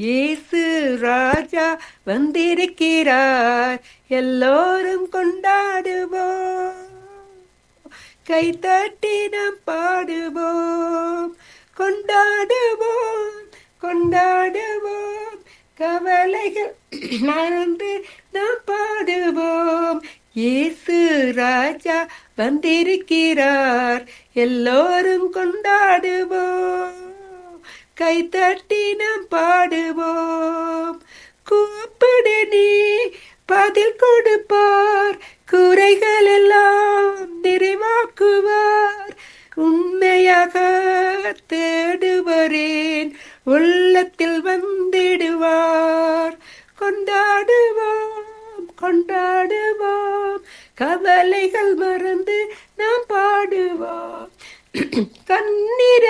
இயேசு ராஜா வந்திருக்கிறார் எல்லோரும் கொண்டாடுவோம் கைத்தட்டி நாம் பாடுவோம் கொண்டாடுவோம் கொண்டாடுவோம் கவலைகள் மறந்து நாம் பாடுவோம் இயேசு ராஜா வந்திருக்கிறார் எல்லோரும் கொண்டாடுவோம் கைத்தட்டி நாம் பாடுவோம் கூப்பிடு நீ பதில் கொடுப்பார் குறைகள் எல்லாம் நிறைவாக்குவார் உண்மையாக தேடுவரேன் உள்ளத்தில் வந்திடுவார் கொண்டாடுவோம் கொண்டாடுவோம் கவலைகள் மறந்து நாம் பாடுவோம் கண்ணீர